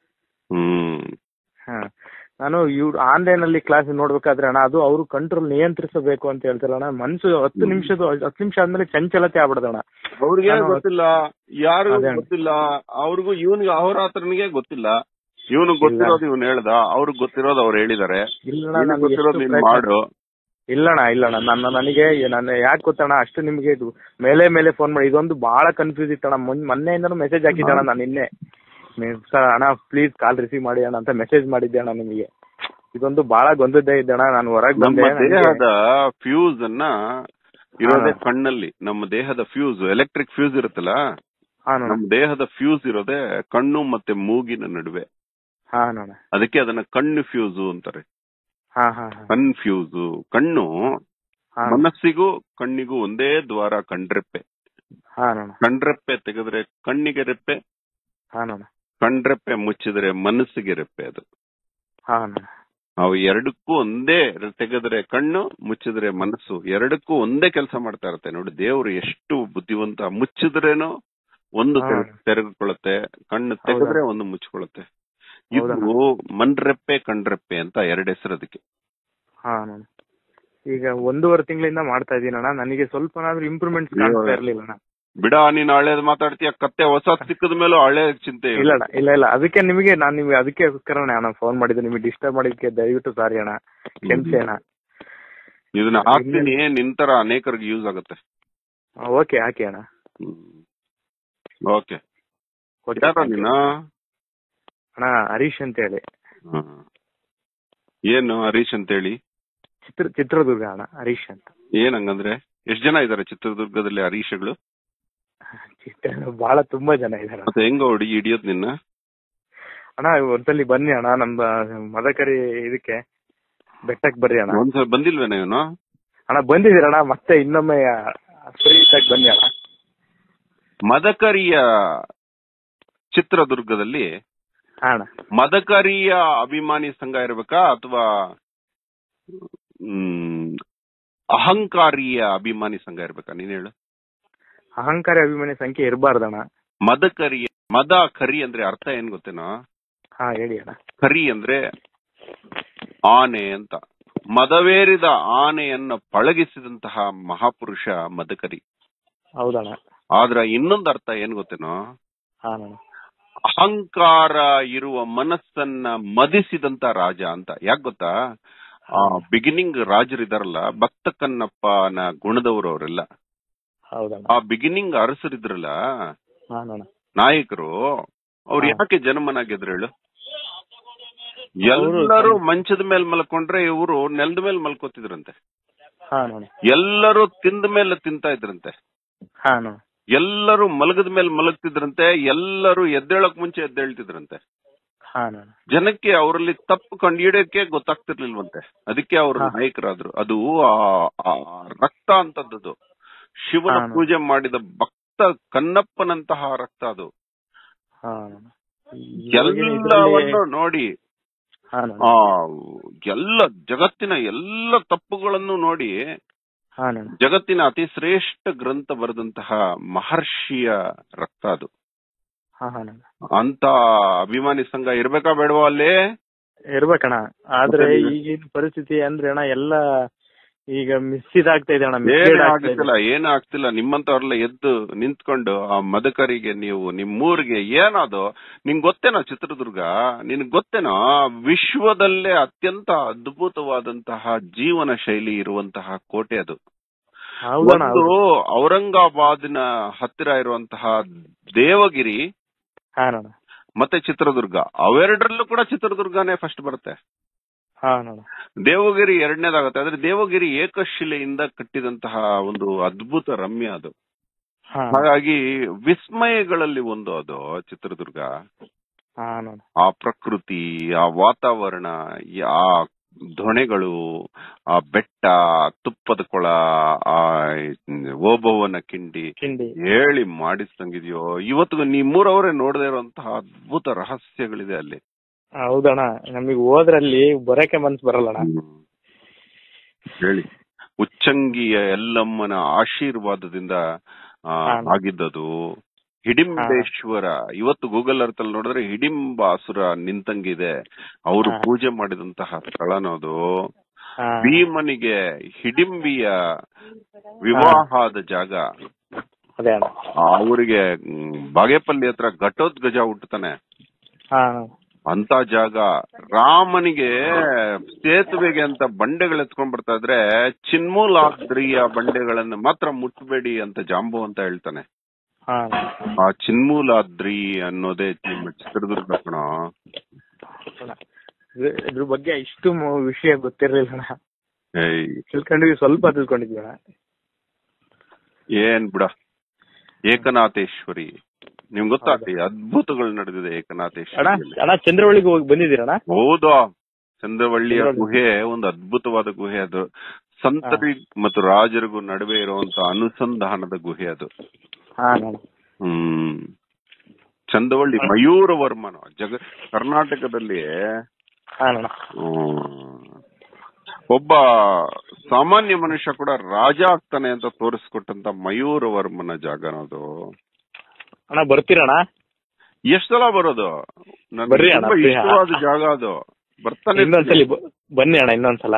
[SPEAKER 2] ಹ್ಮ್
[SPEAKER 1] ಹಾ ನಾನು ಇವ್ರು ಆನ್ಲೈನ್ ಅಲ್ಲಿ ಕ್ಲಾಸ್ ನೋಡ್ಬೇಕಾದ್ರೆ ಅಣ್ಣ ಅದು ಅವರು ಕಂಟ್ರೋಲ್ ನಿಯಂತ್ರಿಸಬೇಕು ಅಂತ ಹೇಳ್ತಾರೆ ಅಣ್ಣ ಮನ್ಸು ಹತ್ತು ನಿಮಿಷದ ಹತ್ತು ನಿಮಿಷ ಆದ್ಮೇಲೆ ಚಂಚಲತೆ ಆಗ್ಬಿಡ್ದಣ್ಣ
[SPEAKER 2] ಅವ್ರಿಗೆ
[SPEAKER 1] ನಾನು-
[SPEAKER 2] ಗೊತ್ತಿಲ್ಲ ಯಾರಿಗೂ
[SPEAKER 1] ಅದೇ ಅಣ್ಣ.
[SPEAKER 2] ಗೊತ್ತಿಲ್ಲ ಅವ್ರಿಗೂ ಇವನ್ಗೆ ಅಹೋರಾತ್ರನಿಗೆ ಗೊತ್ತಿಲ್ಲ ಇವನು ಗೊತ್ತಿರೋದು ಇವನು ಹೇಳ್ದ ಅವ್ರಿಗೆ ಗೊತ್ತಿರೋದು ಅವ್ರು ಹೇಳಿದಾರೆ
[SPEAKER 1] ಇಲ್ಲಣ್ಣ
[SPEAKER 2] ನಿನಗ್
[SPEAKER 1] ನಾನು
[SPEAKER 2] ಗೊತ್ತಿರೋದು
[SPEAKER 1] ಎಷ್ಟು
[SPEAKER 2] ನೀನ್
[SPEAKER 1] ಪ್ರಯತ್ನ-
[SPEAKER 2] ಮಾಡು
[SPEAKER 1] ಇಲ್ಲಣ್ಣ ಇಲ್ಲಣ್ಣ ನನ್ನ ನನಗೆ ನಾನು ಯಾಕೆ ಗೊತ್ತಣ್ಣ ಅಷ್ಟು ನಿಮ್ಗೆ ಇದು ಮೇಲೆ ಮೇಲೆ ಫೋನ್ ಮಾಡಿ ಇದೊಂದು ಬಹಳ ಕನ್ಫ್ಯೂಸ್ ಇತ್ತಣ್ಣ ಮೊನ್- ಮೊನ್ನೆಯಿಂದನೂ ಮೆಸೇಜ್ ಹಾಕಿದ್ದಣ್ಣ ನಾನು ನಿನ್ನೆ ನೀವು ಸರ್ ಅಣ್ಣ ಪ್ಲೀಸ್ ಕಾಲ್ ರಿಸೀವ್ ಮಾಡಿ ಅಣ್ಣ ಅಂತ ಮೆಸೇಜ್ ಮಾಡಿದ್ದೆ ಅಣ್ಣ ನಿಮಗೆ ಇದೊಂದು ಬಹಳ ಗೊಂದದ್ದೇ ಇದ್ದಣ್ಣ ನಾನು ಹೊರಗೆ
[SPEAKER 2] ನಮ್ಮ
[SPEAKER 1] ಬಂದೆ ನನಗೆ-
[SPEAKER 2] ದೇಹದ ಫ್ಯೂಸ್ ಅನ್ನ ಇರೋದೇ
[SPEAKER 1] ಹಾ.
[SPEAKER 2] ಕಣ್ಣಲ್ಲಿ ನಮ್ಮ ದೇಹದ ಫ್ಯೂಸ್ ಎಲೆಕ್ಟ್ರಿಕ್ ಫ್ಯೂಸ್ ಇರುತ್ತಲ್ಲ
[SPEAKER 1] ಹಾ ಅಣ್ಣ
[SPEAKER 2] ನಮ್ಮ ದೇಹದ ಫ್ಯೂಸ್ ಇರೋದೇ ಕಣ್ಣು ಮತ್ತೆ ಮೂಗಿನ ನಡುವೆ
[SPEAKER 1] ಹಾ ಅಣ್ಣ
[SPEAKER 2] ಅದಕ್ಕೆ ಅದನ್ನ ಕಣ್ಣು ಫ್ಯೂಸ್ ಅಂತಾರೆ
[SPEAKER 1] ಹಾ ಹಾ ಹಾ
[SPEAKER 2] ಕನ್ಫ್ಯೂಸ್ ಕಣ್ಣು
[SPEAKER 1] ಹಾ
[SPEAKER 2] ಮನಸ್ಸಿಗೂ ಕಣ್ಣಿಗೂ ಒಂದೇ ದ್ವಾರ ಕಣ್ರೆಪ್ಪೆ
[SPEAKER 1] ಹಾ ಅಣ್ಣ
[SPEAKER 2] ಕಣ್ರೆಪ್ಪೆ ತೆಗೆದ್ರೆ ಕಣ್ಣಿಗೆ ರೆಪ್ಪೆ
[SPEAKER 1] ಹಾ ಅಣ್ಣ
[SPEAKER 2] ಕಣ್ರೆಪ್ಪೆ ಮುಚ್ಚಿದ್ರೆ ಮನಸ್ಸಿಗೆ ರೆಪ್ಪೆ ಅದು
[SPEAKER 1] ಹಾ ಅಣ್ಣ
[SPEAKER 2] ಅವು ಎರಡಕ್ಕೂ ಒಂದೇ ತೆಗೆದ್ರೆ ಕಣ್ಣು ಮುಚ್ಚಿದ್ರೆ ಮನಸ್ಸು ಎರಡಕ್ಕೂ ಒಂದೇ ಕೆಲಸ ಮಾಡ್ತಾ ಇರುತ್ತೆ ನೋಡಿ ದೇವ್ರು ಎಷ್ಟು ಬುದ್ಧಿವಂತ ಮುಚ್ಚಿದ್ರೇನು ಒಂದು
[SPEAKER 1] ಹಾ.
[SPEAKER 2] ತೆರೆ- ತೆರೆದುಕೊಳ್ಳುತ್ತೆ ಕಣ್ಣು ತೆಗೆದ್ರೆ ಒಂದು ಮುಚ್ಕೊಳ್ಳುತ್ತೆ ಇದು
[SPEAKER 1] ಹೌದಣ್ಣ.
[SPEAKER 2] ಮಣ್ರೆಪ್ಪೆ ಕಣ್ರೆಪ್ಪೆ ಅಂತ ಎರಡು ಹೆಸರು ಅದಕ್ಕೆ
[SPEAKER 1] ಹಾ ಅಣ್ಣ ಈಗ ಒಂದೂವರೆ ತಿಂಗಳಿಂದ ಮಾಡ್ತಾ ಇದೀನಿ ಅಣ್ಣ ನನಗೆ ಸ್ವಲ್ಪನಾದ್ರೂ ಇಂಪ್ರೂವ್ಮೆಂಟ್ ಕಾಣಿಸ್ತಾ ಇರ್ಲಿಲ್ಲ ಅಣ್ಣ
[SPEAKER 2] ಬಿಡ ನೀನ್ ಹಳೇದ್ ಮಾತಾಡ್ತೀಯ ಕತ್ತೆ ಹೊಸ ಸಿಕ್ಕದ ಮೇಲೂ ಹಳೆ ಚಿಂತೆ
[SPEAKER 1] ಇಲ್ಲ ಅಣ್ಣ ಇಲ್ಲ ಇಲ್ಲ ಅದಕ್ಕೆ ನಿಮಗೆ ನಾನು ನಿಮಗೆ ಅದಕ್ಕೋಸ್ಕರ ಅಣ್ಣ ಫೋನ್ ಮಾಡಿದ್ದು ನಿಮಗೆ ಡಿಸ್ಟರ್ಬ್ ಮಾಡಿದ್ದಕ್ಕೆ ದಯವಿಟ್ಟು ಸಾರಿ ಅಣ್ಣ ಕ್ಷಮಿಸಿ ಅಣ್ಣ
[SPEAKER 2] ಇದನ್ನ ಹಾಕ್ತೀನಿ ನಿಂತರ ಅನೇಕರಿಗೆ ಯೂಸ್ ಆಗುತ್ತೆ
[SPEAKER 1] ಓಕೆ ಹಾಕಿ ಅಣ್ಣ
[SPEAKER 2] ಓಕೆ
[SPEAKER 1] Okay,
[SPEAKER 2] ಯಾರ
[SPEAKER 1] thank you.
[SPEAKER 2] ನೀನು
[SPEAKER 1] ಅಣ್ಣ ಹರೀಶ್ ಅಂತ ಹೇಳಿ
[SPEAKER 2] ಹ್ಮ್. ಏನು ಹರೀಶ್ ಅಂತ ಹೇಳಿ
[SPEAKER 1] ಚಿತ್ರ ಚಿತ್ರದುರ್ಗ ಅಣ್ಣ ಹರೀಶ್ ಅಂತ
[SPEAKER 2] ಏನ್ ಹಂಗಂದ್ರೆ ಎಷ್ಟ್ ಜನ ಇದಾರೆ ಚಿತ್ರದುರ್ಗದಲ್ಲಿ ಹರೀಶಗಳು
[SPEAKER 1] ಚಿತ್ರ ಬಹಳ ತುಂಬಾ ಜನ ಇದಾರೆ ಅಣ್ಣ.
[SPEAKER 2] ಮತ್ತೆ ಹೆಂಗ ಹುಡುಗಿ ಹಿಡಿಯೋದ್ ನಿನ್ನ
[SPEAKER 1] ಅಣ್ಣ ಒಂದ್ಸಲಿ ಬನ್ನಿ ಅಣ್ಣ ನಮ್ಮ ಮದಕರಿ ಇದಕ್ಕೆ ಬೆಟ್ಟಕ್ಕೆ ಬರ್ರಿ ಅಣ್ಣ
[SPEAKER 2] ಒಂದ್ಸಲ ಬಂದಿಲ್ವೇನ ಇವನು
[SPEAKER 1] ಅಣ್ಣ ಬಂದಿದ್ದೀರಣ್ಣ ಮತ್ತೆ ಇನ್ನೊಮ್ಮೆ ಫ್ರೀ ಇದ್ದಾಗ ಬನ್ನಿ ಅಣ್ಣ
[SPEAKER 2] ಮದಕರಿಯ ಚಿತ್ರದುರ್ಗದಲ್ಲಿ
[SPEAKER 1] ಹಾ ಅಣ್ಣ
[SPEAKER 2] ಮದಕರಿಯ ಅಭಿಮಾನಿ ಸಂಘ ಇರ್ಬೇಕಾ ಅಥವಾ ಹ್ಮ್ ಅಹಂಕಾರಿಯ ಅಭಿಮಾನಿ ಸಂಘ ಇರ್ಬೇಕಾ ನೀನ್ ಹೇಳು
[SPEAKER 1] ಅಹಂಕಾರಿ ಅಭಿಮಾನಿ ಸಂಖ್ಯೆ ಇರಬಾರ್ದಣ್ಣ
[SPEAKER 2] ಮದಕರಿಯ ಮದ ಕರಿ ಅಂದ್ರೆ ಅರ್ಥ ಏನ್ ಗೊತ್ತೇನೋ
[SPEAKER 1] ಹಾ ಹೇಳಿ ಅಣ್ಣ
[SPEAKER 2] ಕರಿ ಅಂದ್ರೆ ಆನೆ ಅಂತ ಮದವೇರಿದ ಆನೆಯನ್ನ ಪಳಗಿಸಿದಂತಹ ಮಹಾಪುರುಷ ಮದಕರಿ
[SPEAKER 1] ಹೌದಣ್ಣ
[SPEAKER 2] ಆದ್ರ ಇನ್ನೊಂದು ಅರ್ಥ ಏನ್ ಗೊತ್ತೇನೋ
[SPEAKER 1] ಹಾ ಅಣ್ಣ
[SPEAKER 2] ಅಹಂಕಾರ ಇರುವ ಮನಸ್ಸನ್ನ ಮದಿಸಿದಂತ ರಾಜ ಅಂತ ಯಾಕೆ ಗೊತ್ತಾ ಆ ಬಿಗಿನಿಂಗ್ ರಾಜರಿದಾರಲ್ಲ ಭಕ್ತ ಕನ್ನಪ್ಪನ ಗುಣದವರು ಅವರೆಲ್ಲ
[SPEAKER 1] ಹೌದಣ್ಣ
[SPEAKER 2] ಆ ಬಿಗಿನಿಂಗ್ ಅರಸರಿದ್ರಲ್ಲ
[SPEAKER 1] ಹಾ ಅಣ್ಣ
[SPEAKER 2] ನಾಯಕರು ಅವ್ರು
[SPEAKER 1] ಹಾ.
[SPEAKER 2] ಯಾಕೆ ಜನಮನಾಗಿದ್ರು ಹೇಳು
[SPEAKER 1] ಅವ್ರು
[SPEAKER 2] ಎಲ್ಲರೂ ಮಂಚದ ಮೇಲೆ ಮಲ್ಕೊಂಡ್ರೆ ಇವರು ನೆಲದ ಮೇಲೆ ಮಲ್ಕೋತಿದ್ರಂತೆ
[SPEAKER 1] ಹಾ ಅಣ್ಣ
[SPEAKER 2] ಎಲ್ಲರೂ ತಿಂದ ಮೇಲೆ ತಿಂತಾ ಇದ್ರಂತೆ
[SPEAKER 1] ಹಾ ಅಣ್ಣ
[SPEAKER 2] ಎಲ್ಲರೂ ಮಲಗದ ಮೇಲೆ ಮಲಗ್ತಿದ್ರಂತೆ ಎಲ್ಲರೂ ಎದ್ದೇಳಕ್ ಮುಂಚೆ ಎದ್ದೇಳ್ತಿದ್ರಂತೆ
[SPEAKER 1] ಹಾ ಅಣ್ಣ
[SPEAKER 2] ಜನಕ್ಕೆ ಅವರಲ್ಲಿ ತಪ್ಪು ಕಂಡುಹಿಡಿಯಕ್ಕೆ ಗೊತ್ತಾಗ್ತಿರ್ಲಿಲ್ವಂತೆ ಅದಕ್ಕೆ ಅವರು
[SPEAKER 1] ಹಾ.
[SPEAKER 2] ನಾಯಕರಾದ್ರು ಅದು ಆ- ಆ ರಕ್ತ ಅಂತದ್ದು ಶಿವನ
[SPEAKER 1] ಹಾ.
[SPEAKER 2] ಪೂಜೆ ಮಾಡಿದ ಭಕ್ತ ಕನ್ನಪ್ಪನಂತಹ ರಕ್ತ ಅದು
[SPEAKER 1] ಹಾ ಅಣ್ಣ ಇವಾಗಿನ
[SPEAKER 2] ಎಲ್ಲವನ್ನು
[SPEAKER 1] ಇದ್ರಲ್ಲಿ-
[SPEAKER 2] ನೋಡಿ
[SPEAKER 1] ಹಾ ಅಣ್ಣ
[SPEAKER 2] ಆ ಎಲ್ಲ ಜಗತ್ತಿನ ಎಲ್ಲ ತಪ್ಪುಗಳನ್ನು ನೋಡಿ
[SPEAKER 1] ಹಾ ಅಣ್ಣ
[SPEAKER 2] ಜಗತ್ತಿನ ಅತಿ ಶ್ರೇಷ್ಠ ಗ್ರಂಥ ಬರೆದಂತಹ ಮಹರ್ಷಿಯ ರಕ್ತ ಅದು
[SPEAKER 1] ಹಾ ಹಾ ಅಣ್ಣ
[SPEAKER 2] ಅಂತ ಅಭಿಮಾನಿ ಸಂಘ ಇರ್ಬೇಕಾ ಬೇಡವಾ ಅಲ್ಲಿ
[SPEAKER 1] ಇರ್ಬೇಕಣ್ಣ ಆದ್ರೆ
[SPEAKER 2] ಮತ್ತೆ ನೀವು-
[SPEAKER 1] ಈಗಿನ ಪರಿಸ್ಥಿತಿ ಅಂದ್ರೆ ಅಣ್ಣ ಎಲ್ಲ ಈಗ ಮಿಸ್ ಇದಾಗ್ತಾ ಇದೆ ಅಣ್ಣ
[SPEAKER 2] ಏನು
[SPEAKER 1] mislead ಆಗ್ತಾ ಇದೆ
[SPEAKER 2] ಆಗ್ತಿಲ್ಲ ಏನು ಆಗ್ತಿಲ್ಲ ನಿಮ್ಮಂತವ್ರೆಲ್ಲ ಎದ್ದು ನಿಂತ್ಕೊಂಡು ಆ ಮದಕರಿಗೆ ನೀವು ನಿಮ್ಮೂರಿಗೆ ಏನದು ನಿಂಗ್ ಗೊತ್ತೇನೋ ಚಿತ್ರದುರ್ಗ ನಿನ್ಗ್ ಗೊತ್ತೇನೋ ವಿಶ್ವದಲ್ಲೇ ಅತ್ಯಂತ ಅದ್ಭುತವಾದಂತಹ ಜೀವನ ಶೈಲಿ ಇರುವಂತಹ ಕೋಟೆ ಅದು
[SPEAKER 1] ಹೌದಣ್ಣ
[SPEAKER 2] ಒಂದು
[SPEAKER 1] ಹೌದು.
[SPEAKER 2] ಔರಂಗಾಬಾದಿನ ಹತ್ತಿರ ಇರುವಂತಹ ದೇವಗಿರಿ
[SPEAKER 1] ಹಾ ಅಣ್ಣ
[SPEAKER 2] ಮತ್ತೆ ಚಿತ್ರದುರ್ಗ ಅವೆರಡರಲ್ಲೂ ಕೂಡ ಚಿತ್ರದುರ್ಗನೇ ಫಸ್ಟ್ ಬರುತ್ತೆ
[SPEAKER 1] ಹಾ ಅಣ್ಣ
[SPEAKER 2] ದೇವಗಿರಿ ಎರಡನೇದಾಗುತ್ತೆ ಆದ್ರೆ ದೇವಗಿರಿ ಏಕಶಿಲೆಯಿಂದ ಕಟ್ಟಿದಂತಹ ಒಂದು ಅದ್ಭುತ ರಮ್ಯ ಅದು
[SPEAKER 1] ಹಾ
[SPEAKER 2] ಹಾಗಾಗಿ ವಿಸ್ಮಯಗಳಲ್ಲಿ ಒಂದು ಅದು ಚಿತ್ರದುರ್ಗ
[SPEAKER 1] ಹಾ ಅಣ್ಣ
[SPEAKER 2] ಆ ಪ್ರಕೃತಿ ಆ ವಾತಾವರಣ ಈ- ಆ ಧ್ವನಿಗಳು ಆ ಬೆಟ್ಟ ತುಪ್ಪದ ಕೊಳ ಆ ಓಬವ್ವನ ಕಿಂಡಿ
[SPEAKER 1] ಕಿಂಡಿ
[SPEAKER 2] ಹೇಳಿ ಮಾಡಿಸ್ತಂಗಿದ್ಯೋ ಇವತ್ತು ನಿಮ್ಮೂರವರೇ ನೋಡದೇ ಇರುವಂತಹ ಅದ್ಭುತ ರಹಸ್ಯಗಳಿದೆ ಅಲ್ಲಿ
[SPEAKER 1] ಹೌದಣ್ಣ ನಮಗ್ ಹೋದ್ರಲ್ಲಿ ಬರಕ್ಕೆ ಮನ್ಸ್ ಬರಲ್ಲಣ್ಣ
[SPEAKER 2] ಹೇಳಿ ಉಚ್ಚಂಗಿಯ ಎಲ್ಲಮ್ಮನ ಆಶೀರ್ವಾದದಿಂದ ಆ,
[SPEAKER 1] ಹಾ.
[SPEAKER 2] ಆಗಿದ್ದದು ಹಿಡಿಂಬೇಶ್ವರ ಇವತ್ತು ಗೂಗಲ್ ಅರ್ತ್ ಅಲ್ಲಿ ನೋಡಿದ್ರೆ ಹಿಡಿಂಬಾಸುರ ನಿಂತಂಗಿದೆ ಅವರು
[SPEAKER 1] ಹಾ.
[SPEAKER 2] ಪೂಜೆ ಮಾಡಿದಂತಹ ಸ್ಥಳನದು
[SPEAKER 1] ಹಾ
[SPEAKER 2] ಭೀಮನಿಗೆ ಹಿಡಿಂಬಿಯ ವಿವಾಹದ ಜಾಗ
[SPEAKER 1] ಅದೇ ಅಣ್ಣ
[SPEAKER 2] ಅವರಿಗೆ ಬಾಗೇಪಲ್ಲಿ ಹತ್ರ ಘಟೋದ್ಗಜ ಹುಟ್ಟುತ್ತಾನೆ
[SPEAKER 1] ಹಾ ಅಣ್ಣ
[SPEAKER 2] ಅಂತ ಜಾಗ ರಾಮನಿಗೆ ಸೇತುವೆಗೆ ಅಂತ ಬಂಡೆಗಳು ಎತ್ಕೊಂಡ್ ಬರ್ತಾ ಇದ್ರೆ ಚಿನ್ಮೂಲಾದ್ರಿಯ ಬಂಡೆಗಳನ್ನ ಮಾತ್ರ ಮುಟ್ಬೇಡಿ ಅಂತ ಜಾಂಬು ಅಂತ ಹೇಳ್ತಾನೆ
[SPEAKER 1] ಹಾ ಅಣ್ಣ.
[SPEAKER 2] ಆ ಚಿನ್ಮೂಲಾದ್ರಿ ಅನ್ನೋದೇ ನಿಮ್ಮ ಚಿತ್ರದುರ್ಗ ಕಣ
[SPEAKER 1] ಅಣ್ಣ. ಇದ್ರ- ಇದ್ರ ಬಗ್ಗೆ ಇಷ್ಟು ಮ- ವಿಷಯ ಗೊತ್ತಿರ್ಲಿಲ್ಲ ಅಣ್ಣ
[SPEAKER 2] ಏಯ್
[SPEAKER 1] ತಿಳ್ಕೊಂಡಿದ್ವಿ ಸ್ವಲ್ಪ ತಿಳ್ಕೊಂಡಿದ್ವಿ ಅಣ್ಣ
[SPEAKER 2] ಏನ್ ಬಿಡ ಏಕನಾಥೇಶ್ವರಿ ನಿಮ್ಗೆ ಗೊತ್ತಾಗ್ತಿ ಅದ್ಭುತಗಳು ನಡೆದಿದೆ
[SPEAKER 1] ಅಣ್ಣ
[SPEAKER 2] ಏಕನಾಥೇಶ್ವರಿ
[SPEAKER 1] ಅಣ್ಣ ಚಂದ್ರವಳ್ಳಿಗೆ ಹೋಗಿ ಬಂದಿದ್ದೀರಣ್ಣ
[SPEAKER 2] ಹೌದಾ ಚಂದ್ರವಳ್ಳಿಯ
[SPEAKER 1] ಚಂದ್ರವಳ್ಳಿ.
[SPEAKER 2] ಗುಹೆ ಒಂದು ಅದ್ಭುತವಾದ ಗುಹೆ ಅದು ಸಂತರಿ ಮತ್ತು ರಾಜರಿಗೂ ನಡುವೆ ಇರುವಂತ ಅನುಸಂಧಾನದ ಗುಹೆ ಅದು
[SPEAKER 1] ಹಾ ಅಣ್ಣ
[SPEAKER 2] ಹ್ಮ್ ಚಂದವಳ್ಳಿ ಮಯೂರವರ್ಮನ ಜಗ ಕರ್ನಾಟಕದಲ್ಲಿ
[SPEAKER 1] ಹಾ ಅಣ್ಣ
[SPEAKER 2] ಹ್ಮ್, ಒಬ್ಬ ಸಾಮಾನ್ಯ ಮನುಷ್ಯ ಕೂಡ ರಾಜ ಆಗ್ತಾನೆ ಅಂತ ತೋರಿಸ್ಕೊಟ್ಟಂತ ಮಯೂರವರ್ಮನ ಜಾಗನದು
[SPEAKER 1] ಅಣ್ಣ ಬರ್ತೀರಣ್ಣ
[SPEAKER 2] ಎಷ್ಟ್ ಸಲ ಬರೋದು ನನ್ಗೆ
[SPEAKER 1] ಬರ್ರಿ ಅಣ್ಣ,
[SPEAKER 2] ತುಂಬಾ
[SPEAKER 1] free.
[SPEAKER 2] ಇಷ್ಟವಾದ ಜಾಗ ಅದು ಬರ್ತಾನೆ
[SPEAKER 1] ಇನ್ನೊಂದ್ಸಲಿ ಬ- ಬನ್ನಿ ಅಣ್ಣ ಇನ್ನೊಂದ್ಸಲ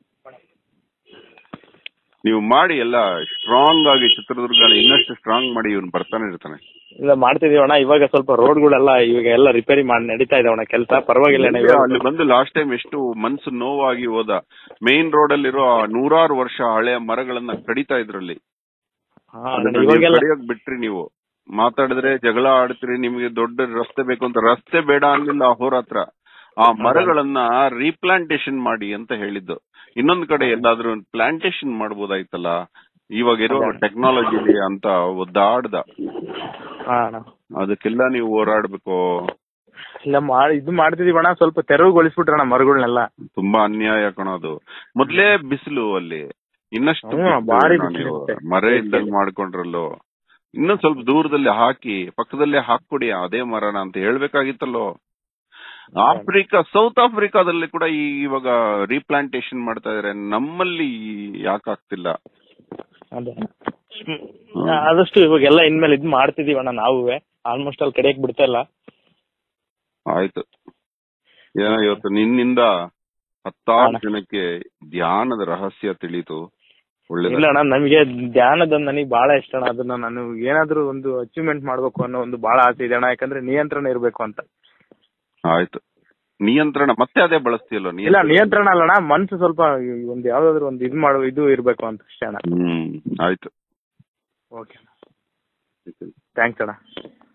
[SPEAKER 2] ನೀವು ಮಾಡಿ ಎಲ್ಲ ಸ್ಟ್ರಾಂಗ್ ಆಗಿ ಚಿತ್ರದುರ್ಗ ಇನ್ನಷ್ಟು ಸ್ಟ್ರಾಂಗ್ ಮಾಡಿ ಇವ್ನು ಬರ್ತಾನೆ ಇರ್ತಾನೆ
[SPEAKER 1] ಇಲ್ಲ ಮಾಡ್ತಿದೀವಿ ಅಣ್ಣ ಇವಾಗ ಸ್ವಲ್ಪ ರೋಡ್ಗಳೆಲ್ಲ ಇವಾಗ ಎಲ್ಲ ರಿಪೇರಿ ಮಾಡಿ ನಡೀತಾ ಇದಾವಣ್ಣ ಕೆಲಸ ಪರವಾಗಿಲ್ಲ ಅಣ್ಣ ಇವಾಗ
[SPEAKER 2] ಅಲ್ಲಿ ಬಂದು ಲಾಸ್ಟ್ ಟೈಮ್ ಎಷ್ಟು ಮನ್ಸು ನೋವಾಗಿ ಹೋದ ಮೇನ್ ರೋಡ್ ಅಲ್ಲಿರೋ ಆ ನೂರಾರು ವರ್ಷ ಹಳೆಯ ಮರಗಳನ್ನ ಕಡಿತಾ ಇದ್ರಲ್ಲಿ
[SPEAKER 1] ಹಾ,
[SPEAKER 2] ಅದನ್ನ
[SPEAKER 1] ಅಣ್ಣ,
[SPEAKER 2] ನೀವು
[SPEAKER 1] ಇವಾಗೆಲ್ಲ
[SPEAKER 2] ಕಡಿಯೋಕ್ ಬಿಟ್ರಿ ನೀವು ಮಾತಾಡಿದ್ರೆ ಜಗಳ ಆಡ್ತೀರಿ ನಿಮ್ಗೆ ದೊಡ್ಡ ರಸ್ತೆ ಬೇಕು ಅಂತ ರಸ್ತೆ ಬೇಡ ಅನ್ನಲಿಲ್ಲ ಅವ್ರ ಹತ್ರ ಆ ಮರಗಳನ್ನ ರೀಪ್ಲಾಂಟೇಶನ್ ಮಾಡಿ ಅಂತ ಹೇಳಿದ್ದು ಇನ್ನೊಂದ್ ಕಡೆ ಎಲ್ಲಾದ್ರೂ ಪ್ಲಾಂಟೇಶನ್ ಮಾಡ್ಬೋದಾಯ್ತಲ್ಲ ಇವಾಗ ಇರೋ
[SPEAKER 1] ಅದೇ.
[SPEAKER 2] ಟೆಕ್ನಾಲಜಿಲಿ ಅಂತ ಒದ್ದಾಡ್ದ
[SPEAKER 1] ಹಾ ಅಣ್ಣ
[SPEAKER 2] ಅದಕ್ಕೆಲ್ಲ ನೀವು ಹೋರಾಡ್ಬೇಕು
[SPEAKER 1] ಇಲ್ಲ ಮಾಡಿ ಇದು ಮಾಡ್ತಿದೀವಿ ಅಣ್ಣ ಸ್ವಲ್ಪ ತೆರವುಗೊಳಿಸ್ಬಿಟ್ರಣ್ಣ ಮರಗಳನ್ನೆಲ್ಲ
[SPEAKER 2] ತುಂಬಾ ಅನ್ಯಾಯ ಕಣೋದು ಮೊದ್ಲೇ ಬಿಸಿಲು ಅಲ್ಲಿ ಇನ್ನಷ್ಟು
[SPEAKER 1] ಹ್ಮ್,
[SPEAKER 2] ಬಿಸ್ಲು
[SPEAKER 1] ಭಾರಿ
[SPEAKER 2] ಇನ್ನು
[SPEAKER 1] ಬಿಸ್ಲು
[SPEAKER 2] ನೀವು
[SPEAKER 1] ಇರುತ್ತೆ.
[SPEAKER 2] ಮರ ಇಲ್ದಂಗ್ ಮಾಡ್ಕೊಂಡ್ರಲ್ಲೋ ಇನ್ನೊಂದ್ ಸ್ವಲ್ಪ ದೂರದಲ್ಲಿ ಹಾಕಿ ಪಕ್ಕದಲ್ಲೇ ಹಾಕೊಡಿ ಅದೇ ಮರನ ಅಂತ ಹೇಳ್ಬೇಕಾಗಿತ್ತಲ್ಲೋ ಆಫ್ರಿಕಾ ಸೌತ್ ಆಫ್ರಿಕಾದಲ್ಲಿ ಕೂಡ ಈ ಇವಾಗ ರೀಪ್ಲಾಂಟೇಶನ್ ಮಾಡ್ತಾ ಇದಾರೆ ನಮ್ಮಲ್ಲಿ ಯಾಕೆ ಆಗ್ತಿಲ್ಲ
[SPEAKER 1] ಅದೇ ಆದಷ್ಟು ಇವಾಗೆಲ್ಲ ಇನ್ಮೇಲೆ ಇದ್ ಮಾಡ್ತಿದೀವಿ ಅಣ್ಣ ನಾವುವೆ ಆಲ್ಮೋಸ್ಟ್ ಅಲ್ಲಿ ಕಡೆಯಕ್ ಬಿಡ್ತಾ ಇಲ್ಲ
[SPEAKER 2] ಆಯ್ತು ಏನೋ ಇವತ್ತು ನಿನ್ನಿಂದ ಹತ್ತಾರು
[SPEAKER 1] ಅಣ್ಣ.
[SPEAKER 2] ಜನಕ್ಕೆ ಧ್ಯಾನದ ರಹಸ್ಯ ತಿಳಿತು ಒಳ್ಳೆ
[SPEAKER 1] ಇಲ್ಲ ಅಣ್ಣ ನಮಗೆ ಧ್ಯಾನದ ನನಗೆ ಬಹಳ ಇಷ್ಟ ಅಣ್ಣ ಅದನ್ನ ನಾನು ಏನಾದ್ರೂ ಒಂದು ಅಚೀವ್ಮೆಂಟ್ ಮಾಡ್ಬೇಕು ಅನ್ನೋ ಒಂದು ಬಹಳ ಆಸೆ ಇದೆ ಅಣ್ಣ ಯಾಕಂದ್ರೆ ನಿಯಂತ್ರಣ ಇರ್ಬೇಕು ಅಂತ
[SPEAKER 2] ಆಯ್ತು ನಿಯಂತ್ರಣ ಮತ್ತೆ ಅದೇ ಬಳಸ್ತೀಯಲ್ಲ
[SPEAKER 1] ಇಲ್ಲ ನಿಯಂತ್ರಣ ಅಲ್ಲ ಅಣ್ಣ ಮನ್ಸು ಸ್ವಲ್ಪ ಒಂದು ಯಾವ್ದಾದ್ರು ಒಂದು ಇದು ಮಾಡೋ ಇದು ಇರ್ಬೇಕು ಅಂತ ಅಷ್ಟೇ ಅಣ್ಣ
[SPEAKER 2] ಹ್ಮ್ ಆಯ್ತು
[SPEAKER 1] ಓಕೆ ಥ್ಯಾಂಕ್ಸ್ ಅಣ್ಣ